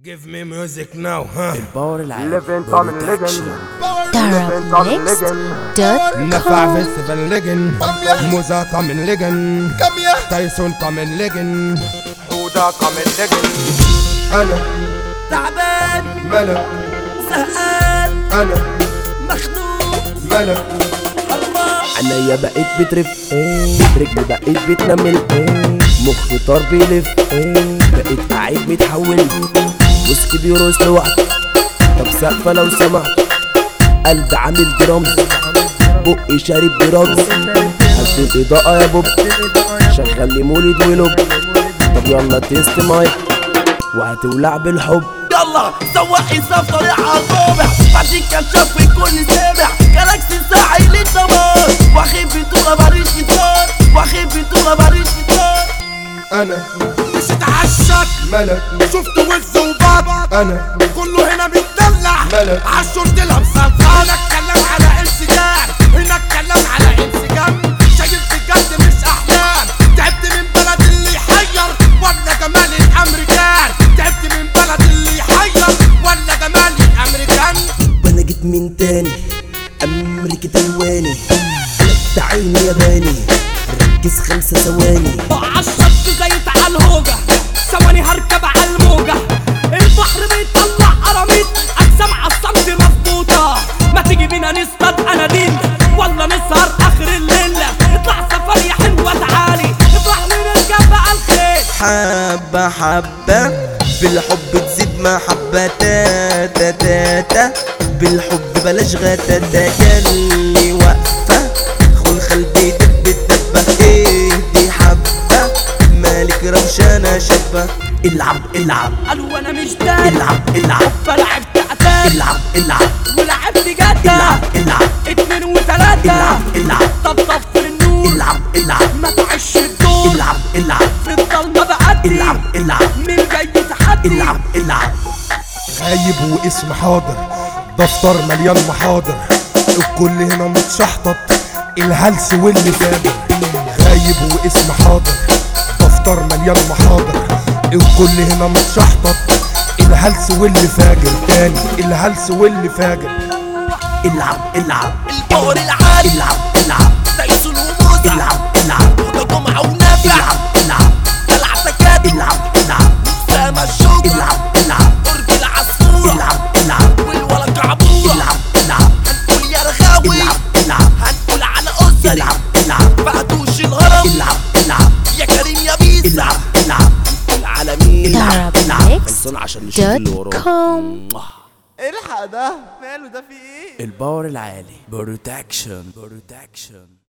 Give me music now, huh? الباور العالي Living on a legend. DarabMix.com نفع فيستيفال ليجن موزا كامن ليجن تايسون كامن ليجن حودة كامل legend. انا تعبان ملك زهقان انا مخنوق ملك عينيا بقيت بترف رجلي بقيت بتنمل مخي طار بيلف بقيت قاعد متحول وسكي بيرقص لوحده طب سقفة لو سمحت قلبي عامل درامز بقي شارب برامز هدي الإضاءة يا بوب شغل لي مولد ولب طب يلا تيست مايك وهتولع بالحب يلا سواقي في طريق عالرابع بعدين كشاف في كل سامع جالاكسي ساعي للدمار واخي في طولة ماليش جيتار واخي في طولة ماليش جيتار انا مش اتعشت ملك شفت وز وباب انا كله هنا بيتدلع ملك. عالشرطة لابسة هنا اتكلم على انسجام هنا اتكلم على انسجام شايف بجد مش احلام تعبت من بلد اللي يحير ولا جمال الامريكان تعبت من بلد اللي يحير ولا جمال الامريكان وانا جيت من تاني امريكا تلواني قلبت عيني ياباني ركز خمسة ثواني عالشط زيت على الهوجة ثواني هركب على الموجة البحر بيطلع قراميط اجسام على الصمت مظبوطة ما تيجي بينا نصطاد اناديل ولا نسهر اخر الليل اطلع سفرية حلوة تعالي اطلع ونركب على الخيل حبة حبة بالحب تزيد محبة تا تا تا تا بالحب بلاش غتا تا ياللي واقفة خل قلبي دب دبة ايه دي حبة مالك روشانة شابة العب العب قالوا انا مش داري العب العب فلعبت اتاري العب العب ولعبت جدة العب العب اتنين وتلاتة العب العب طب طفي النور العب العب ما تعيش الدور العب العب في الضلمة بعدي العب العب من جاي تحدي العب العب غايب واسم حاضر دفتر مليان محاضر الكل هنا متشحطط الهلس واللي فاجر غايب واسم حاضر دفتر مليان محاضر الكل هنا متشحطط الهلس واللي فاجر تاني الهلس واللي فاجر العب العب البور العالي العب العب تايسون وموزة العب العب وده جمعة ونافع العب العب دلع تكاتك العب العب سامة الشوكة العب العب قرب العصفورة العب العب والولا كعبورة العب العب هنقول يا رغاوي العب العب هنقول على أسري العب العب بعدوش الهرم العب العب يا كريم يا بيسا العب العب العالمين العب العب خلصان عشان نشوف اللي وراه DarabMix.com الحق ده ماله ده في ايه الباور العالي بروتكشن بروتكشن